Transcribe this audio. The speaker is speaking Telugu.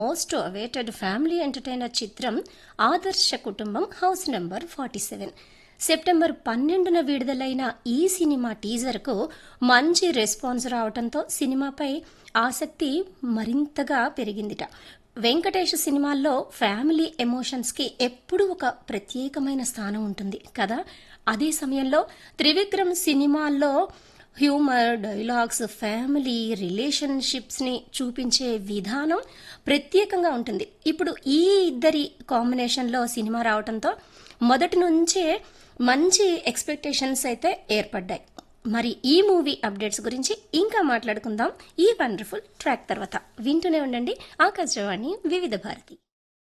మోస్ట్ అవేటెడ్ ఫ్యామిలీ ఎంటర్టైనర్ చిత్రం ఆదర్శ కుటుంబం house number forty seven September పన్నెండున విడుదలైన ఈ సినిమా టీజర్కు మంచి రెస్పాన్స్ రావడంతో సినిమాపై ఆసక్తి మరింతగా పెరిగిందిట వెంకటేష్ సినిమాల్లో ఫ్యామిలీ ఎమోషన్స్కి ఎప్పుడూ ఒక ప్రత్యేకమైన స్థానం ఉంటుంది కదా అదే సమయంలో త్రివిక్రమ్ సినిమాల్లో హ్యూమర్ డైలాగ్స్ ఫ్యామిలీ రిలేషన్షిప్స్ని చూపించే విధానం ప్రత్యేకంగా ఉంటుంది ఇప్పుడు ఈ ఇద్దరి కాంబినేషన్లో సినిమా రావడంతో మొదటి నుంచే మంచి ఎక్స్పెక్టేషన్స్ అయితే ఏర్పడ్డాయి మరి ఈ మూవీ అప్డేట్స్ గురించి ఇంకా మాట్లాడుకుందాం ఈ వండర్ఫుల్ ట్రాక్ తర్వాత వింటూనే ఉండండి ఆకాశవాణి వివిధ భారతి